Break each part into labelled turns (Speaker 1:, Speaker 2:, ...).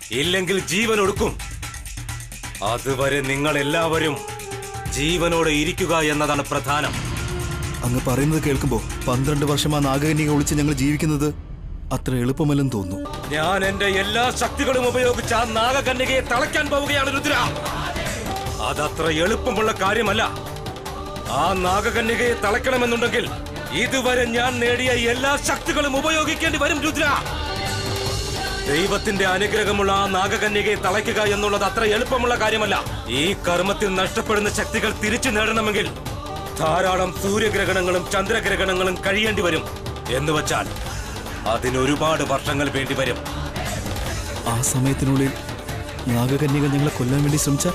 Speaker 1: ഇല്ലെങ്കിൽ ജീവൻ ഒടുക്കും അതുവരെ നിങ്ങൾ എല്ലാവരും ജീവനോടെ ഇരിക്കുക എന്നതാണ് പ്രധാനം
Speaker 2: അങ്ങ് പറയുന്നത് കേൾക്കുമ്പോ പന്ത്രണ്ട് വർഷം ആ നാഗകന്യക ഒളിച്ച് ഞങ്ങൾ ജീവിക്കുന്നത് അത്ര എളുപ്പമല്ലെന്ന് തോന്നുന്നു
Speaker 1: ഞാൻ എന്റെ എല്ലാ ശക്തികളും ഉപയോഗിച്ച് ആ നാഗകന്യകയെ തളയ്ക്കാൻ പോവുകയാണ് രുദ്ര അതത്ര എളുപ്പമുള്ള കാര്യമല്ല ആ നാഗകന്യകയെ തളയ്ക്കണമെന്നുണ്ടെങ്കിൽ ഇതുവരെ ഞാൻ നേടിയ എല്ലാ ശക്തികളും ഉപയോഗിക്കേണ്ടി വരും രുദ്ര ദൈവത്തിന്റെ അനുഗ്രഹമുള്ള ആ നാഗകന്യകയെ തളയ്ക്കുക എന്നുള്ളത് അത്ര എളുപ്പമുള്ള കാര്യമല്ല ഈ കർമ്മത്തിൽ നഷ്ടപ്പെടുന്ന ശക്തികൾ തിരിച്ചു നേടണമെങ്കിൽ ധാരാളം സൂര്യഗ്രഹണങ്ങളും ചന്ദ്രഗ്രഹണങ്ങളും കഴിയേണ്ടി വരും എന്ന് വച്ചാൽ അതിനൊരുപാട് വർഷങ്ങൾ വേണ്ടി വരും
Speaker 2: ആ സമയത്തിനുള്ളിൽ നാഗകന്യക ഞങ്ങളെ കൊല്ലാൻ വേണ്ടി ശ്രമിച്ച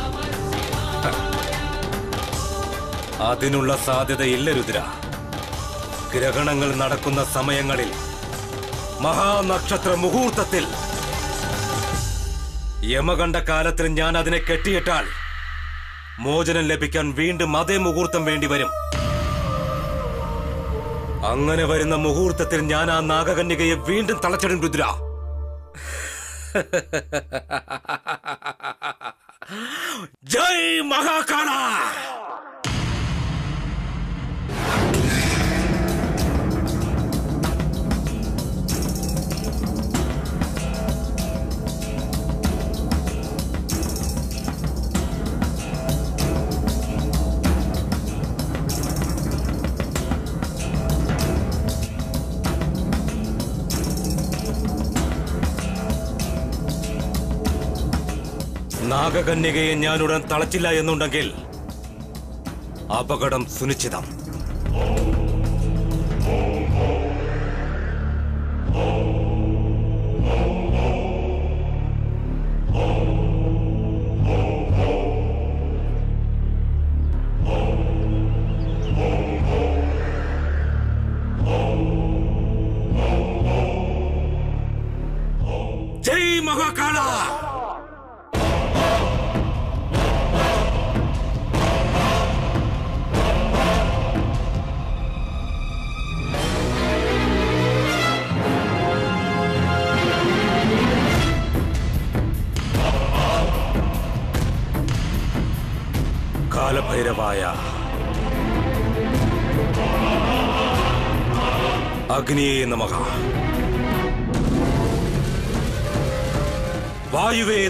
Speaker 1: അതിനുള്ള സാധ്യതയില്ല രുദ്ര ഗ്രഹണങ്ങൾ നടക്കുന്ന സമയങ്ങളിൽ മഹാനക്ഷത്ര മുഹൂർത്തത്തിൽ യമകണ്ഠ കാലത്തിൽ ഞാൻ അതിനെ കെട്ടിയിട്ടാൽ മോചനം ലഭിക്കാൻ വീണ്ടും അതേ മുഹൂർത്തം വേണ്ടി വരും അങ്ങനെ വരുന്ന മുഹൂർത്തത്തിൽ ഞാൻ ആ നാഗകന്യകയെ വീണ്ടും തളച്ചിടും രുദ്ര ജയ് മഹാകാള നാഗകന്യകയെ ഞാനുടൻ തളച്ചില്ല എന്നുണ്ടെങ്കിൽ അപകടം സുനിശ്ചിതം ജയ് മഹാകാള കാലഭൈരവായ അഗ്നിയേ നമഃ വായുവേ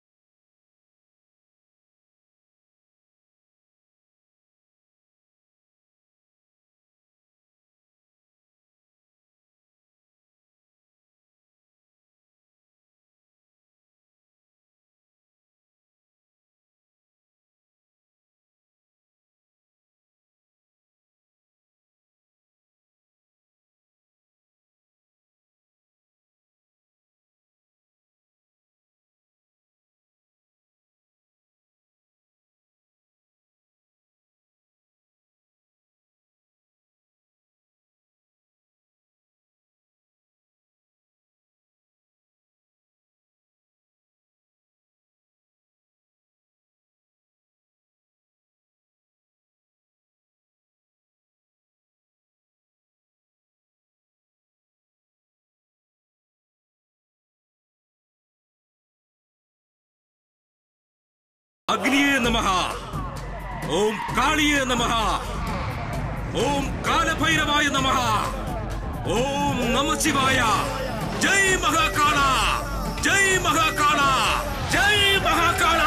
Speaker 1: അഗ്നിയേ നമഃ ഓം കാളിയേ നമഃ ഓം കാലഭൈരവായ നമഃ ഓം നമശിവായ ജയ് മഹാകാള ജയ് മഹാകാള ജയ് മഹാകാള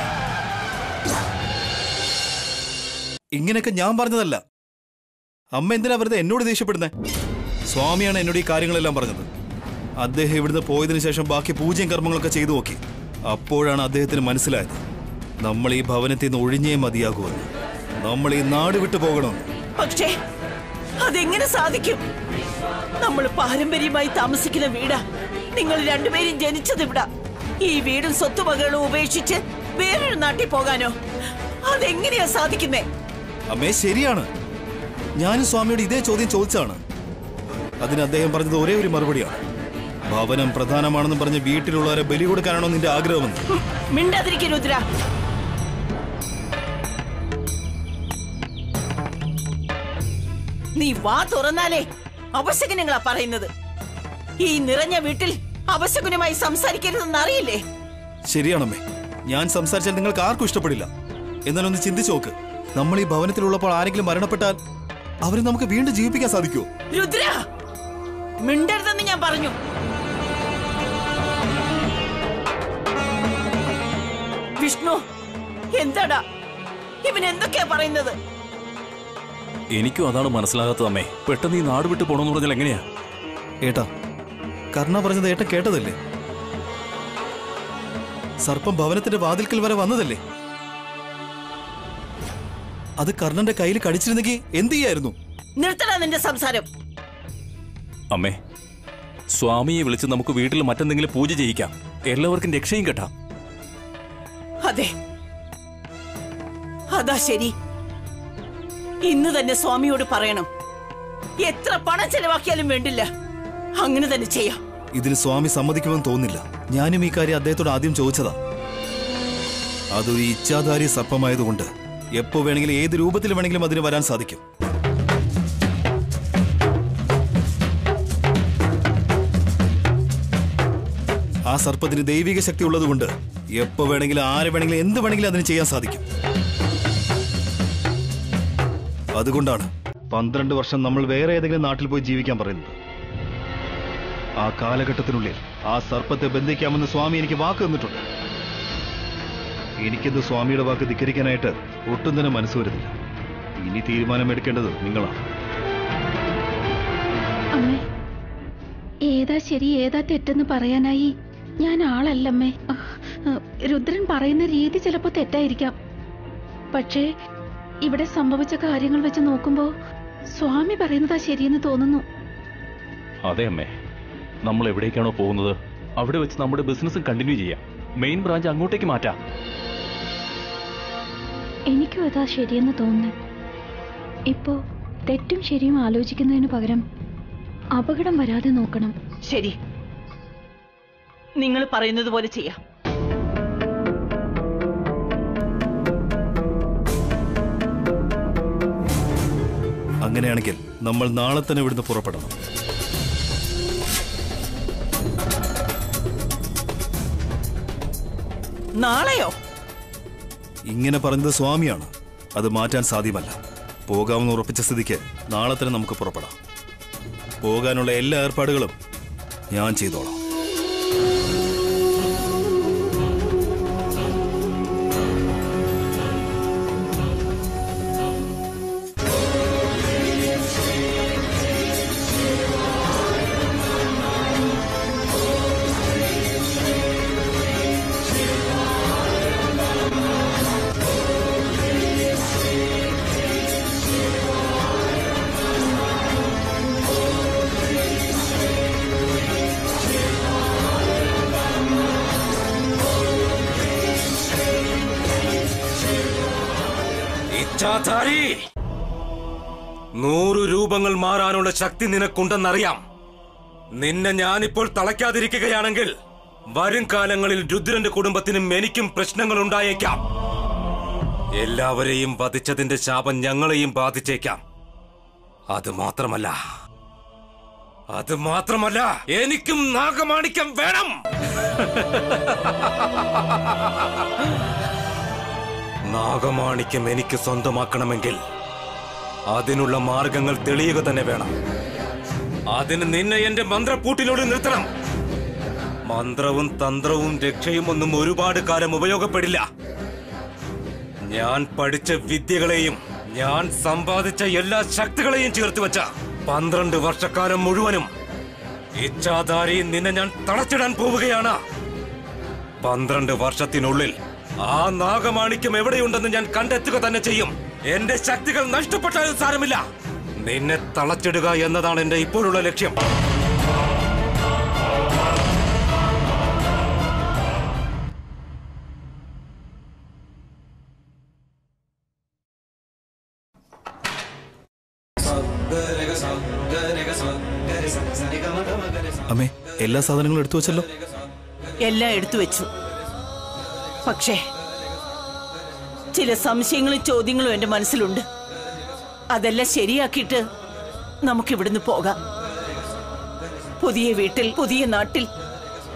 Speaker 2: ഇങ്ങനെയൊക്കെ ഞാൻ പറഞ്ഞതല്ല അമ്മ എന്തിനാ വെറുതെ എന്നോട് ദേഷ്യപ്പെടുന്നേ സ്വാമിയാണ് എന്നോട് ഈ കാര്യങ്ങളെല്ലാം പറഞ്ഞത് അദ്ദേഹം ഇവിടുന്ന് പോയതിനു ശേഷം ബാക്കി പൂജയും കർമ്മങ്ങളൊക്കെ ചെയ്തു നോക്കി അപ്പോഴാണ് അദ്ദേഹത്തിന് മനസ്സിലായത് നമ്മൾ ഈ ഭവനത്തിൽ നിന്ന് ഒഴിഞ്ഞേ മതിയാകുമെന്ന് നമ്മൾ ഈ നാട് വിട്ടു പോകണമെന്ന്
Speaker 3: പക്ഷേ അതെങ്ങനെ സാധിക്കും നമ്മൾ പാരമ്പര്യമായി താമസിക്കുന്ന വീടാ നിങ്ങൾ രണ്ടുപേരും ജനിച്ചത് ഇവിടാ ഈ വീടും സ്വത്തുവകകളും ഉപേക്ഷിച്ച് വേറൊരു നാട്ടിൽ പോകാനോ അതെങ്ങനെയാ സാധിക്കുന്നേ
Speaker 2: അമ്മേ ശരിയാണ് ഞാനും സ്വാമിയോട് ഇതേ ചോദ്യം ചോദിച്ചാണ് അതിന് അദ്ദേഹം പറഞ്ഞത് ഒരേ ഒരു മറുപടിയാണ് ഭവനം പ്രധാനമാണെന്ന് പറഞ്ഞ് വീട്ടിലുള്ളവരെ ബലി കൊടുക്കാനാണോ നിന്റെ ആഗ്രഹമെന്ന്
Speaker 3: ഹും, മിണ്ടാതിരിക്കും രുദ്ര നീ വാ തുറന്നാലേ അപശകനങ്ങളാ പറയുന്നത് ഈ നിറഞ്ഞ വീട്ടിൽ അപശകുനമായി സംസാരിക്കരുതെന്ന് അറിയില്ലേ
Speaker 2: ശരിയാണമ്മേ ഞാൻ സംസാരിച്ചാൽ നിങ്ങൾക്ക് ആർക്കും ഇഷ്ടപ്പെടില്ല എന്നാലൊന്ന് ചിന്തിച്ചു നോക്ക് നമ്മൾ ഈ ഭവനത്തിലുള്ളപ്പോൾ ആരെങ്കിലും മരണപ്പെട്ടാൽ അവരെ നമുക്ക് വീണ്ടും ജീവിപ്പിക്കാൻ സാധിക്കുമോ
Speaker 3: രുദ്ര മിണ്ടരുതെന്ന് ഞാൻ പറഞ്ഞു വിഷ്ണു എന്താടാ ഇവൻ എന്തൊക്കെയാ പറയുന്നത്
Speaker 4: എനിക്കും അതാണ് മനസ്സിലാകാത്തത് അമ്മേ പെട്ടെന്ന് ഈ നാട് വിട്ട് പോണെന്ന് പറഞ്ഞാൽ എങ്ങനെയാ
Speaker 2: ഏട്ടാ കർണ പറഞ്ഞത് ഏട്ടൻ കേട്ടതല്ലേ സർപ്പം ഭവനത്തിന്റെ വാതിൽക്കൽ വരെ വന്നതല്ലേ അത് കർണന്റെ കയ്യിൽ കടിച്ചിരുന്നെങ്കിൽ എന്ത് ചെയ്യായിരുന്നു
Speaker 3: നിർത്തടാ നിന്റെ സംസാരം
Speaker 4: അമ്മേ സ്വാമിയെ വിളിച്ച് നമുക്ക് വീട്ടിൽ മറ്റെന്തെങ്കിലും പൂജ ചെയ്യിക്കാം എല്ലാവർക്കും രക്ഷയും കെട്ടാം
Speaker 3: അതെ അതാ ശരി ഇന്ന് തന്നെ സ്വാമിയോട് പറയണം എത്ര പണം ചെലവാക്കിയാലും വേണ്ടില്ല അങ്ങനെ തന്നെ ചെയ്യാം
Speaker 2: ഇതിന് സ്വാമി സമ്മതിക്കുമെന്ന് തോന്നുന്നില്ല ഞാനും ഈ കാര്യം അദ്ദേഹത്തോട് ആദ്യം ചോദിച്ചതാ അതൊരു ഇച്ഛാധാരി സർപ്പമായതുകൊണ്ട് എപ്പോ വേണമെങ്കിലും ഏത് രൂപത്തിൽ വേണമെങ്കിലും അതിന് വരാൻ സാധിക്കും ആ സർപ്പത്തിന് ദൈവിക ശക്തി ഉള്ളതുകൊണ്ട് എപ്പോ വേണമെങ്കിലും ആരെ വേണമെങ്കിലും എന്ത് വേണമെങ്കിലും അതിന് ചെയ്യാൻ സാധിക്കും അതുകൊണ്ടാണ് പന്ത്രണ്ട് വർഷം നമ്മൾ വേറെ ഏതെങ്കിലും നാട്ടിൽ പോയി ജീവിക്കാൻ പറയുന്നത് ആ കാലഘട്ടത്തിനുള്ളിൽ ആ സർപ്പത്തെ ബന്ധിക്കാമെന്ന് സ്വാമി എനിക്ക് വാക്ക് തന്നിട്ടുണ്ട് എനിക്കിന്ന് സ്വാമിയുടെ വാക്ക് ധിക്കരിക്കാനായിട്ട് ഒട്ടും തന്നെ മനസ്സ് വരുന്നില്ല ഇനി തീരുമാനമെടുക്കേണ്ടത് നിങ്ങളാണ്
Speaker 5: അമ്മേ ഏതാ ശരി ഏതാ തെറ്റെന്ന് പറയാനായി ഞാൻ ആളല്ലമ്മേ ആ, ആ, രുദ്രൻ പറയുന്ന രീതി ചിലപ്പോ തെറ്റായിരിക്കാം പക്ഷേ ഇവിടെ സംഭവിച്ച കാര്യങ്ങൾ വെച്ച് നോക്കുമ്പോ സ്വാമി പറയുന്നതാ ശരിയെന്ന് തോന്നുന്നു
Speaker 4: അതെ അമ്മേ നമ്മൾ എവിടേക്കാണോ പോകുന്നത് അവിടെ വെച്ച് നമ്മുടെ ബിസിനസ്സും കണ്ടിന്യൂ ചെയ്യാം മെയിൻ ബ്രാഞ്ച് അങ്ങോട്ടേക്ക് മാറ്റാം
Speaker 5: എനിക്കും അതാ ശരിയെന്ന് തോന്നുന്നു ഇപ്പോ തെറ്റും ശരിയും ആലോചിക്കുന്നതിന് പകരം അപകടം വരാതെ നോക്കണം
Speaker 3: ശരി നിങ്ങൾ പറയുന്നത് പോലെ ചെയ്യാം
Speaker 2: അങ്ങനെയാണെങ്കിൽ നമ്മൾ നാളെ തന്നെ ഇവിടുന്ന് പുറപ്പെടണം
Speaker 3: നാളെയോ
Speaker 2: ഇങ്ങനെ പറഞ്ഞത് സ്വാമിയാണ് അത് മാറ്റാൻ സാധ്യമല്ല പോകാമെന്ന് ഉറപ്പിച്ച സ്ഥിതിക്ക് നാളെ തന്നെ നമുക്ക് പുറപ്പെടാം പോകാനുള്ള എല്ലാ ഏർപ്പാടുകളും ഞാൻ ചെയ്തോളാം
Speaker 1: ഇച്ഛാധാരി നൂറു രൂപങ്ങൾ മാറാനുള്ള ശക്തി നിനക്കുണ്ടെന്നറിയാം നിന്നെ ഞാനിപ്പോൾ തളയ്ക്കാതിരിക്കുകയാണെങ്കിൽ വരും കാലങ്ങളിൽ രുദ്രന്റെ കുടുംബത്തിനും എനിക്കും പ്രശ്നങ്ങൾ ഉണ്ടായേക്കാം എല്ലാവരെയും വധിച്ചതിന്റെ ശാപം ഞങ്ങളെയും ബാധിച്ചേക്കാം അത് മാത്രമല്ല അത് മാത്രമല്ല എനിക്കും നാഗമാണിക്യം വേണം നാഗമാണിക്യം എനിക്ക് സ്വന്തമാക്കണമെങ്കിൽ അതിനുള്ള മാർഗങ്ങൾ തെളിയുക തന്നെ വേണം അതിന് നിന്നെ എന്റെ മന്ത്രപ്പൂട്ടിലൂടെ നിർത്തണം മന്ത്രവും തന്ത്രവും രക്ഷയും ഒന്നും ഒരുപാട് കാലം ഉപയോഗപ്പെടില്ല ഞാൻ പഠിച്ച വിദ്യകളെയും ഞാൻ സമ്പാദിച്ച എല്ലാ ശക്തികളെയും ചേർത്ത് വെച്ച പന്ത്രണ്ട് വർഷക്കാലം മുഴുവനും ഇച്ഛാധാരി നിന്നെ ഞാൻ തളച്ചിടാൻ പോവുകയാണ് പന്ത്രണ്ട് വർഷത്തിനുള്ളിൽ ആ നാഗമാണിക്യം എവിടെയുണ്ടെന്ന് ഞാൻ കണ്ടെത്തുക തന്നെ ചെയ്യും എന്റെ ശക്തികൾ നഷ്ടപ്പെട്ടാലും സാരമില്ല നിന്നെ തളച്ചിടുക എന്നതാണ് എന്റെ ഇപ്പോഴുള്ള ലക്ഷ്യം
Speaker 2: അമ്മേ എല്ലാ സാധനങ്ങളും എടുത്തു വെച്ചല്ലോ
Speaker 3: എല്ലാം എടുത്തു വെച്ചു പക്ഷേ ചില സംശയങ്ങളും ചോദ്യങ്ങളും എന്റെ മനസ്സിലുണ്ട് അതെല്ലാം ശരിയാക്കിയിട്ട് നമുക്കിവിടുന്ന് പോകാം പുതിയ വീട്ടിൽ പുതിയ നാട്ടിൽ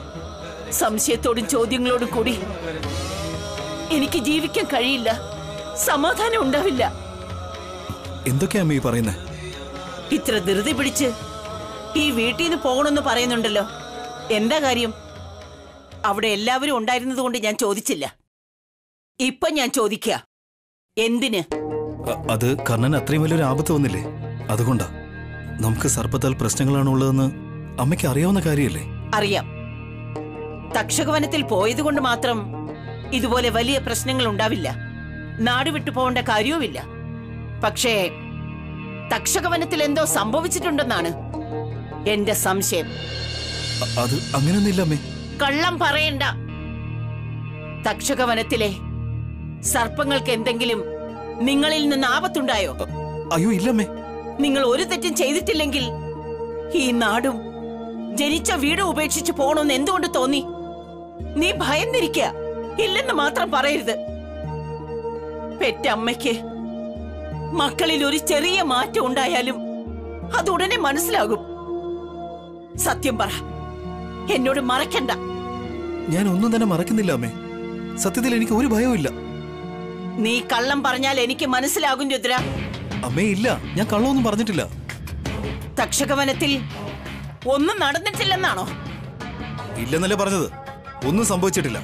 Speaker 3: സംശയത്തോടും ചോദ്യങ്ങളോടും കൂടി എനിക്ക് ജീവിക്കാൻ കഴിയില്ല സമാധാനം ഉണ്ടാവില്ല
Speaker 2: എന്തൊക്കെയാ അമ്മ ഈ പറയുന്നേ
Speaker 3: ഇത്ര ധൃതി പിടിച്ച് ഈ വീട്ടിൽ നിന്ന് പോകണമെന്ന് പറയുന്നുണ്ടല്ലോ എന്താ കാര്യം അവിടെ എല്ലാവരും ഉണ്ടായിരുന്നത് കൊണ്ട് ഞാൻ ചോദിച്ചില്ല ഇപ്പൊ ഞാൻ ചോദിക്കുക എന്തിന്
Speaker 2: അ- അത് കർണൻ അത്രയും വലിയൊരു ആപത്ത് വന്നില്ലേ അതുകൊണ്ടാ നമുക്ക് സർപ്പത്താൽ പ്രശ്നങ്ങളാണ് ഉള്ളതെന്ന് അമ്മയ്ക്ക് അറിയാവുന്ന കാര്യമല്ലേ
Speaker 3: അറിയാം തക്ഷകവനത്തിൽ പോയത് കൊണ്ട് മാത്രം ഇതുപോലെ വലിയ പ്രശ്നങ്ങൾ ഉണ്ടാവില്ല നാട് വിട്ടു പോകേണ്ട കാര്യവുമില്ല പക്ഷേ തക്ഷകവനത്തിൽ എന്തോ സംഭവിച്ചിട്ടുണ്ടെന്നാണ് എന്റെ സംശയം
Speaker 2: അ- അത് അങ്ങനെയൊന്നുമില്ല അമ്മേ
Speaker 3: കള്ളം പറയണ്ട തക്ഷകവനത്തിലെ സർപ്പങ്ങൾക്ക് എന്തെങ്കിലും നിങ്ങളിൽ നിന്ന് ആപത്തുണ്ടായോ
Speaker 2: അയ്യോ ഇല്ലമ്മേ
Speaker 3: നിങ്ങൾ ഒരു തെറ്റും ചെയ്തിട്ടില്ലെങ്കിൽ ഈ നാടും ജനിച്ച വീടും ഉപേക്ഷിച്ച് പോണമെന്ന് എന്തുകൊണ്ട് തോന്നി നീ ഭയന്നിരിക്കുക ഇല്ലെന്ന് മാത്രം പറയരുത് പെറ്റമ്മയ്ക്ക് മക്കളിൽ ഒരു ചെറിയ മാറ്റം ഉണ്ടായാലും അത് ഉടനെ മനസ്സിലാകും സത്യം പറ എന്നോട് മറക്കണ്ട
Speaker 2: ഞാൻ ഒന്നും തന്നെ മറക്കുന്നില്ല അമ്മേ സത്യത്തിൽ എനിക്ക് ഒരു ഭയവും ഇല്ല
Speaker 3: നീ കള്ളം പറഞ്ഞാൽ എനിക്ക് മനസ്സിലാകും രുദ്ര
Speaker 2: അമ്മേ ഇല്ല ഞാൻ കള്ളമൊന്നും പറഞ്ഞിട്ടില്ല
Speaker 3: തക്ഷകവനത്തിൽ ഒന്നും നടന്നിട്ടില്ലെന്നാണോ
Speaker 2: ഇല്ലെന്നല്ലേ പറഞ്ഞത് ഒന്നും സംഭവിച്ചിട്ടില്ല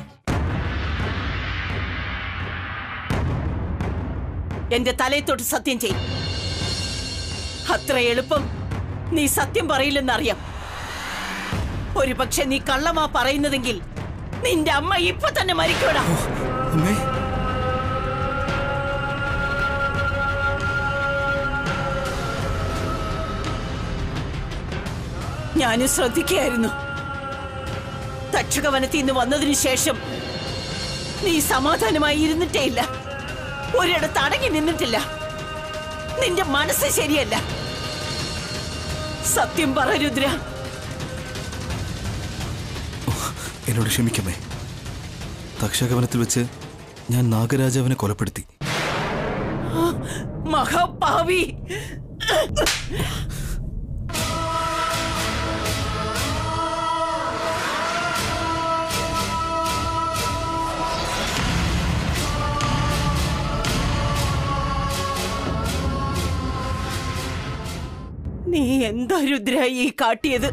Speaker 3: എന്റെ തലയെ തൊട്ട് സത്യം ചെയ്യും അത്ര എളുപ്പം നീ സത്യം പറയില്ലെന്നറിയാം ഒരു പക്ഷെ നീ കള്ളമാ പറയുന്നതെങ്കിൽ നിന്റെ അമ്മ ഇപ്പൊ തന്നെ മരിക്കൂടാ
Speaker 2: അമ്മേ
Speaker 3: ഞാനും ശ്രദ്ധിക്കുകയായിരുന്നു തക്ഷകവനത്തിൽ നിന്ന് വന്നതിനു ശേഷം നീ സമാധാനമായി ഇരുന്നിട്ടേ ഇല്ല ഒരിടത്ത് അടങ്ങി നിന്നിട്ടില്ല നിന്റെ മനസ്സ് ശരിയല്ല സത്യം പറ രുദ്ര
Speaker 2: എന്നോട് ക്ഷമിക്കമ്മേ തക്ഷകവനത്തിൽ വെച്ച് ഞാൻ നാഗരാജാവിനെ കൊലപ്പെടുത്തി
Speaker 3: മഹാപാവി നീ എന്താ രുദ്ര ഈ കാട്ടിയത്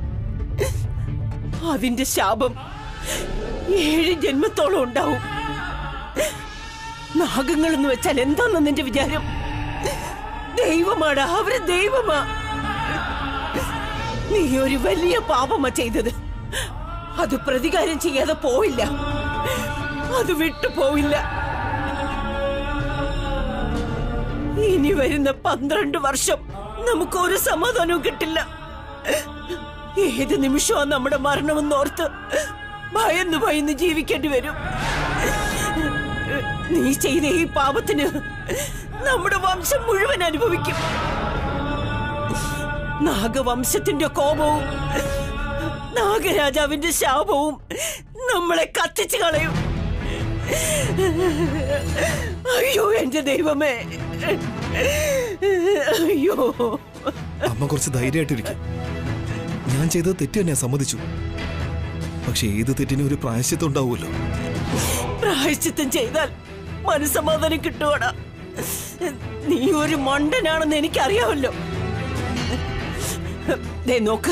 Speaker 3: അതിന്റെ ശാപം ഏഴ് ജന്മത്തോളം ഉണ്ടാവും നാഗങ്ങൾ എന്ന് വെച്ചാൽ എന്താന്ന് നിന്റെ വിചാരം ദൈവമാടാ അവര് ദൈവമാ നീ ഒരു വലിയ പാപമാ ചെയ്തത് അത് പ്രതികാരം ചെയ്യാതെ പോയില്ല അത് വിട്ടു പോവില്ല ഇനി വരുന്ന പന്ത്രണ്ട് വർഷം നമുക്ക് ഒരു സമാധാനവും കിട്ടില്ല ഏത് നിമിഷമാണ് നമ്മുടെ മരണമെന്ന് ഓർത്ത് ഭയന്ന് ഭയന്ന് ജീവിക്കേണ്ടി വരും നീ ചെയ്ത ഈ പാപത്തിന് നമ്മുടെ വംശം മുഴുവൻ അനുഭവിക്കും നാഗവംശത്തിന്റെ കോപവും നാഗരാജാവിന്റെ ശാപവും നമ്മളെ കത്തിച്ചു കളയും അയ്യോ എന്റെ ദൈവമേ അയ്യോ
Speaker 2: അമ്മ കുറച്ച് ധൈര്യമായിട്ടിരിക്കും ഞാൻ ചെയ്തത് തെറ്റ് തന്നെ സമ്മതിച്ചു പക്ഷെ ഏത് തെറ്റിനും ഒരു പ്രായശ്ചിത്തം ഉണ്ടാവുമല്ലോ
Speaker 3: പ്രായശ്ചിത്തം ചെയ്താൽ മനസമാധാനം കിട്ടുവാടാ നീ ഒരു മണ്ടനാണെന്ന് എനിക്കറിയാമല്ലോ ദേ നോക്ക്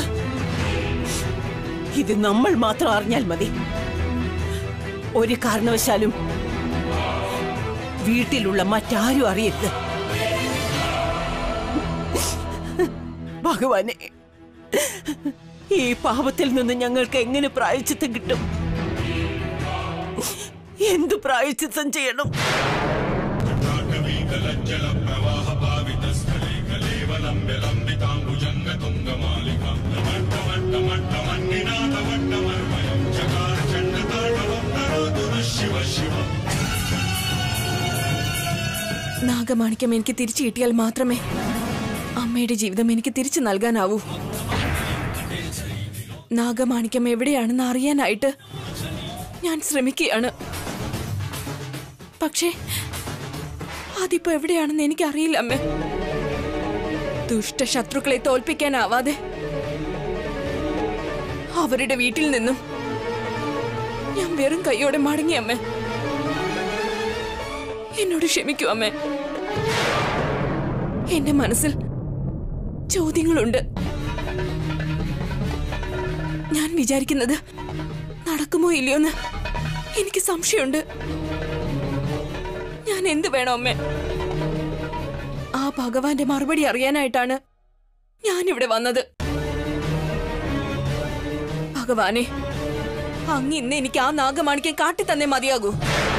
Speaker 3: ഇത് നമ്മൾ മാത്രം അറിഞ്ഞാൽ മതി ഒരു കാരണവശാലും വീട്ടിലുള്ള മറ്റാരും അറിയരുത് ഭഗവാനെ ഈ പാപത്തിൽ നിന്ന് ഞങ്ങൾക്ക് എങ്ങനെ പ്രായച്ചിത്തം കിട്ടും എന്ത് പ്രായച്ചിത്തം ചെയ്യണം
Speaker 6: നാഗമാണിക്യം എനിക്ക് തിരിച്ചു കിട്ടിയാൽ മാത്രമേ അമ്മയുടെ ജീവിതം എനിക്ക് തിരിച്ചു നൽകാനാവൂ നാഗമാണിക്യം എവിടെയാണെന്ന് അറിയാനായിട്ട് ഞാൻ ശ്രമിക്കുകയാണ് പക്ഷേ അതിപ്പോ എവിടെയാണെന്ന് എനിക്കറിയില്ല അമ്മേ ദുഷ്ടശത്രുക്കളെ തോൽപ്പിക്കാനാവാതെ അവരുടെ വീട്ടിൽ നിന്നും ഞാൻ വെറും കൈയോടെ മടങ്ങി അമ്മേ എന്നോട് ക്ഷമിക്കൂ അമ്മേ എന്റെ മനസ്സിൽ ചോദ്യങ്ങളുണ്ട് ഞാൻ വിചാരിക്കുന്നത് നടക്കുമോ ഇല്ലയോന്ന് എനിക്ക് സംശയമുണ്ട് ഞാൻ എന്ത് വേണം അമ്മേ ആ ഭഗവാന്റെ മറുപടി അറിയാനായിട്ടാണ് ഞാനിവിടെ വന്നത് ഭഗവാനെ അങ്ങ് ഇന്ന് എനിക്ക് ആ നാഗമാണിക്യം കാട്ടിത്തന്നേ മതിയാകൂ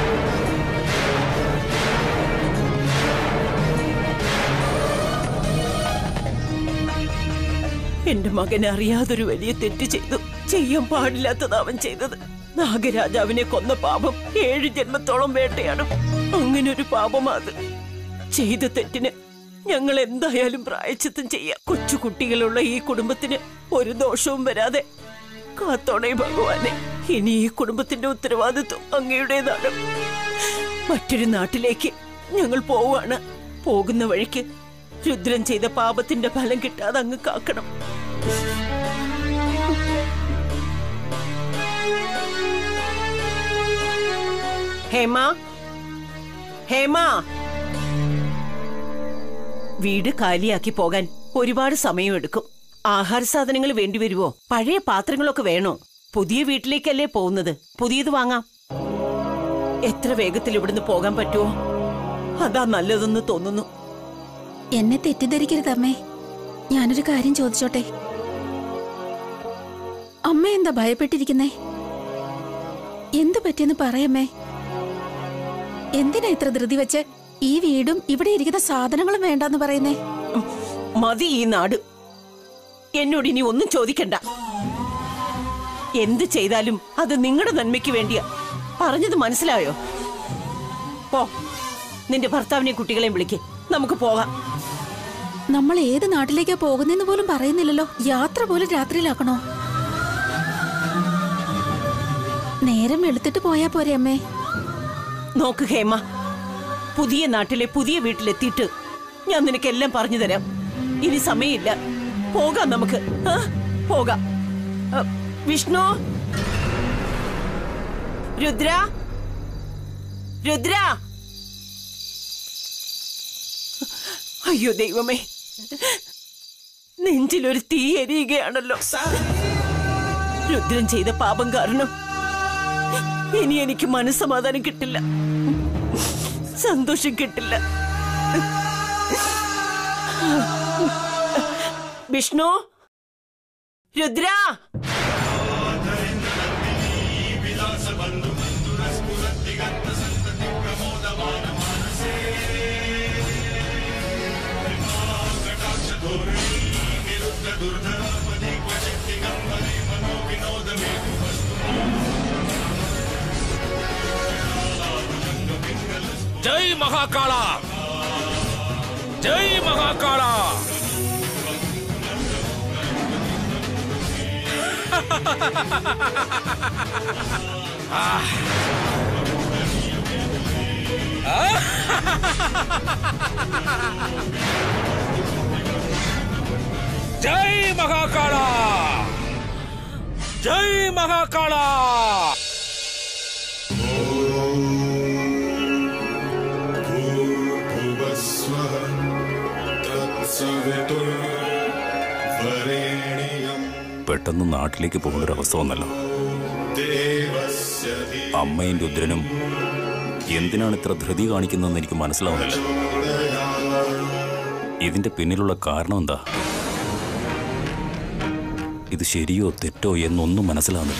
Speaker 3: എന്റെ മകൻ അറിയാതൊരു വലിയ തെറ്റ് ചെയ്തു ചെയ്യാൻ പാടില്ലാത്തത് അവൻ ചെയ്തത് നാഗരാജാവിനെ കൊന്ന പാപം ഏഴ് ജന്മത്തോളം വേട്ടയാടും അങ്ങനെ ഒരു പാപമാ അത് ചെയ്ത തെറ്റിന് ഞങ്ങൾ എന്തായാലും പ്രായച്ചിത്തം ചെയ്യാം കൊച്ചു കുട്ടികളുള്ള ഈ കുടുംബത്തിന് ഒരു ദോഷവും വരാതെ കാത്തോണേ ഭഗവാനെ ഇനി ഈ കുടുംബത്തിന്റെ ഉത്തരവാദിത്വം അങ്ങയുടേതാണ് മറ്റൊരു നാട്ടിലേക്ക് ഞങ്ങൾ പോവാണ് പോകുന്ന വഴിക്ക് രുദ്രൻ ചെയ്ത പാപത്തിന്റെ ഫലം കിട്ടാതെ അങ്ങ് കാക്കണം ഹേമ ഹേമ വീട് കാലിയാക്കി പോകാൻ ഒരുപാട് സമയമെടുക്കും ആഹാര സാധനങ്ങൾ വേണ്ടിവരുവോ പഴയ പാത്രങ്ങളൊക്കെ വേണോ പുതിയ വീട്ടിലേക്കല്ലേ പോകുന്നത് പുതിയത് വാങ്ങാം എത്ര വേഗത്തിൽ ഇവിടുന്ന് പോകാൻ പറ്റുമോ അതാ നല്ലതെന്ന് തോന്നുന്നു
Speaker 5: എന്നെ തെറ്റിദ്ധരിക്കരുത് അമ്മേ ഞാനൊരു കാര്യം ചോദിച്ചോട്ടെ അമ്മ എന്താ ഭയപ്പെട്ടിരിക്കുന്നേ എന്തു പറ്റിയെന്ന് പറയമ്മേ എന്തിനാ ഇത്ര ധൃതി വെച്ച് ഈ വീടും ഇവിടെ ഇരിക്കുന്ന സാധനങ്ങളും വേണ്ടെന്ന് പറയുന്നേ
Speaker 3: ഉം, മതി ഈ നാട് എന്നോട് ഇനി ഒന്നും ചോദിക്കണ്ട എന്ത് ചെയ്താലും അത് നിങ്ങളുടെ നന്മയ്ക്ക് വേണ്ടിയാ പറഞ്ഞത് മനസ്സിലായോ പോ നിന്റെ ഭർത്താവിനെ കുട്ടികളെയും വിളിക്ക് നമുക്ക് പോകാം
Speaker 5: നമ്മൾ ഏത് നാട്ടിലേക്കാ പോകുന്നെന്ന് പോലും പറയുന്നില്ലല്ലോ യാത്ര പോലും രാത്രിയിലാക്കണോ നേരം വെളുത്തിട്ട് പോയാ പോരെ അമ്മേ
Speaker 3: നോക്ക് ഹേമ പുതിയ നാട്ടിലെ പുതിയ വീട്ടിലെത്തിയിട്ട് ഞാൻ നിനക്കെല്ലാം പറഞ്ഞു തരാം ഇനി സമയമില്ല പോകാം നമുക്ക് ആ? പോകാം അ, വിഷ്ണു രുദ്ര രുദ്ര അയ്യോ ദൈവമേ നെഞ്ചിലൊരു തീ എരിയുകയാണല്ലോ രുദ്രൻ ചെയ്ത പാപം കാരണം ഇനി എനിക്ക് മനസ്സമാധാനം കിട്ടില്ല സന്തോഷം കിട്ടില്ല വിഷ്ണു രുദ്ര
Speaker 1: ജയ് മഹാകാള ജയ് മഹാകാള ജയ് മഹാകാള ജയ് മഹാകാള
Speaker 7: भूर्भुवस्वः तत्सवितुर्वरेण्यम्
Speaker 8: പെട്ടെന്ന് നാട്ടിലേക്ക് പോകേണ്ട ഒരു അവസ്ഥ വന്നല്ലോ
Speaker 7: देवस्य
Speaker 8: അമ്മയും രുദ്രനും എന്തിനാണ് ഇത്ര ധൃതി കാണിക്കുന്നതെന്ന് എനിക്ക് മനസ്സിലാവുന്നില്ല ഇതിന്റെ പിന്നിലുള്ള കാരണം എന്താ ഇത് ശരിയോ തെറ്റോ എന്നൊന്നും മനസ്സിലാവുന്നില്ല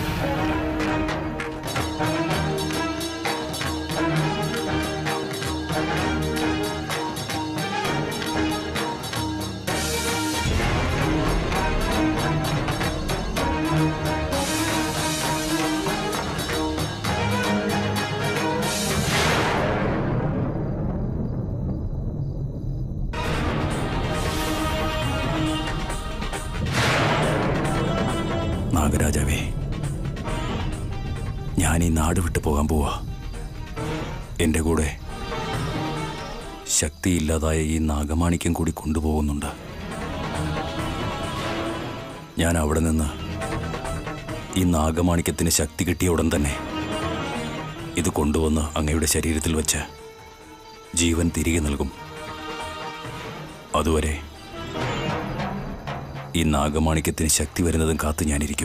Speaker 8: നാഗരാജാവേ ഞാൻ ഈ നാട് വിട്ടു പോകാൻ പോവാ എൻ്റെ കൂടെ ശക്തിയില്ലാതായ ഈ നാഗമാണിക്യം കൂടി കൊണ്ടുപോകുന്നുണ്ട് ഞാൻ അവിടെ നിന്ന് ഈ നാഗമാണിക്യത്തിന് ശക്തി കിട്ടിയ ഉടൻ തന്നെ ഇത് കൊണ്ടുവന്ന് അങ്ങയുടെ ശരീരത്തിൽ വെച്ച് ജീവൻ തിരികെ നൽകും അതുവരെ ഈ നാഗമാണിക്യത്തിന് ശക്തി വരുന്നതും കാത്തു ഞാനിരിക്കും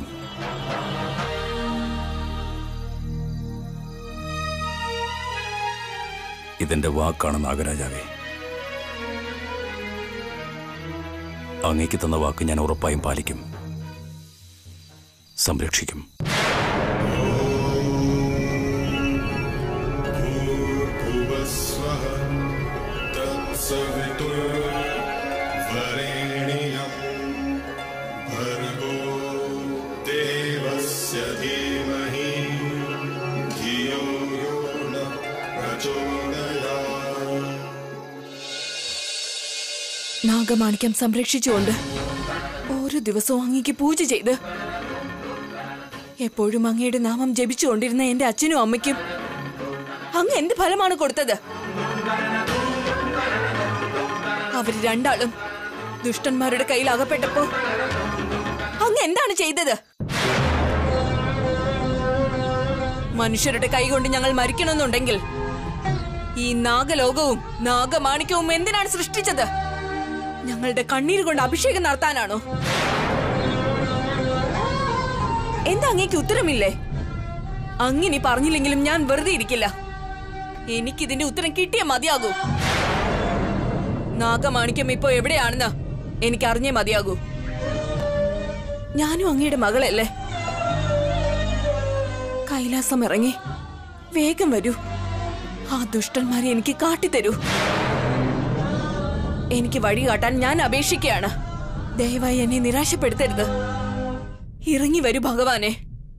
Speaker 8: ഇതെന്റെ വാക്കാണ് നാഗരാജാവേ അങ്ങേക്ക് തന്ന വാക്ക് ഞാൻ ഉറപ്പായും പാലിക്കും സംരക്ഷിക്കും
Speaker 7: भुवस्वः तत्सवितुर्वरेण्यम् भर्गो देवस्य धीमहि धियो यो न प्रचोदयात्
Speaker 6: നാഗമാണിക്യം സംരക്ഷിച്ചുകൊണ്ട് ഓരോ ദിവസവും അങ്ങേക്ക് പൂജ ചെയ്ത് എപ്പോഴും അങ്ങയുടെ നാമം ജപിച്ചുകൊണ്ടിരുന്ന എന്റെ അച്ഛനും അമ്മയ്ക്കും അങ്ങ് എന്ത് ഫലമാണ് കൊടുത്തത് അവര് രണ്ടാളും ദുഷ്ടന്മാരുടെ കയ്യിൽ അകപ്പെട്ടപ്പോ അങ്ങ് എന്താണ് ചെയ്തത് മനുഷ്യരുടെ കൈ കൊണ്ട് ഞങ്ങൾ മരിക്കണമെന്നുണ്ടെങ്കിൽ ഈ നാഗലോകവും നാഗമാണിക്യവും എന്തിനാണ് സൃഷ്ടിച്ചത് ഞങ്ങളുടെ കണ്ണീര് കൊണ്ട് അഭിഷേകം നടത്താനാണോ എന്താ അങ്ങേക്ക് ഉത്തരമില്ലേ അങ്ങിനി പറഞ്ഞില്ലെങ്കിലും ഞാൻ വെറുതെ ഇരിക്കില്ല എനിക്കിതിന്റെ ഉത്തരം കിട്ടിയേ മതിയാകൂ നാഗമാണിക്യം ഇപ്പോ എവിടെയാണെന്ന് എനിക്ക് അറിഞ്ഞേ മതിയാകൂ ഞാനും അങ്ങയുടെ മകളല്ലേ കൈലാസം ഇറങ്ങി വേഗം വരൂ ആ ദുഷ്ടന്മാരെ എനിക്ക് കാട്ടിത്തരൂ എനിക്ക് വഴി കാട്ടാൻ ഞാൻ അപേക്ഷിക്കുകയാണ് ദയവായി എന്നെ നിരാശപ്പെടുത്തരുത് ഇറങ്ങി വരൂ ഭഗവാനെ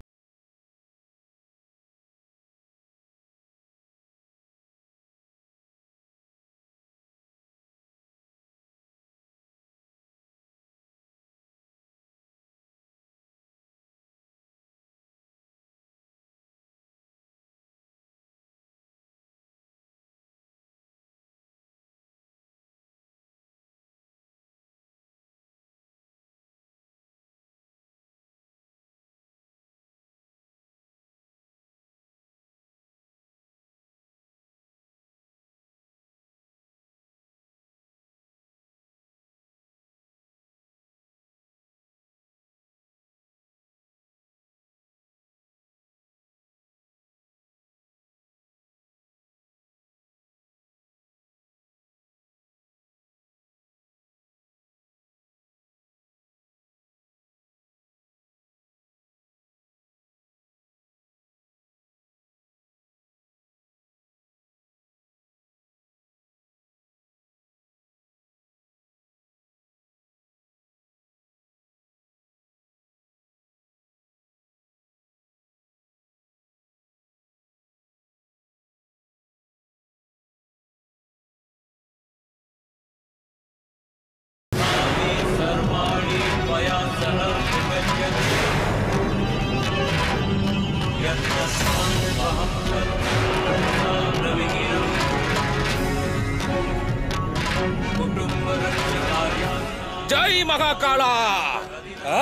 Speaker 1: ജയ് മഹാകാള ആ?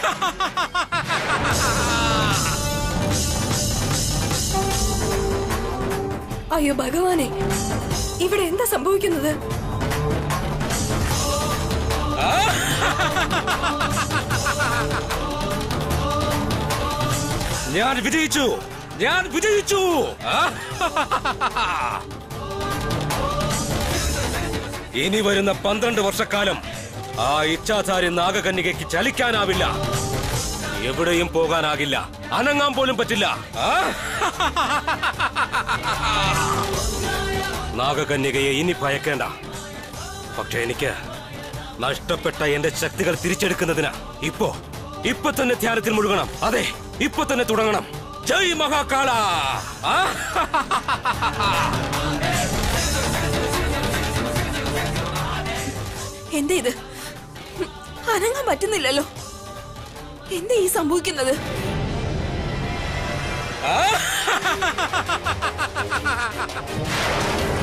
Speaker 6: അയ്യോ ഭഗവാനെ ഇവിടെ എന്താ സംഭവിക്കുന്നത്
Speaker 1: ഞാൻ വിജയിച്ചു ഞാൻ വിജയിച്ചു ആ? ഇനി വരുന്ന പന്ത്രണ്ട് വർഷക്കാലം ആ ഇച്ഛാധാരി നാഗകന്യകയ്ക്ക് ചലിക്കാനാവില്ല എവിടെയും പോകാനാകില്ല അനങ്ങാൻ പോലും പറ്റില്ല ആ? നാഗകന്യകയെ ഇനി ഭയക്കേണ്ട പക്ഷെ എനിക്ക് നഷ്ടപ്പെട്ട എന്റെ ശക്തികൾ തിരിച്ചെടുക്കുന്നതിന് ഇപ്പോ ഇപ്പൊ തന്നെ ധ്യാനത്തിൽ മുഴുകണം അതെ ഇപ്പൊ തന്നെ തുടങ്ങണം ജയ് മഹാകാള ആ?
Speaker 6: എന്താ ഇത് ഹും, അനങ്ങാൻ പറ്റുന്നില്ലല്ലോ എന്താ ഈ സംഭവിക്കുന്നത്
Speaker 1: ആ?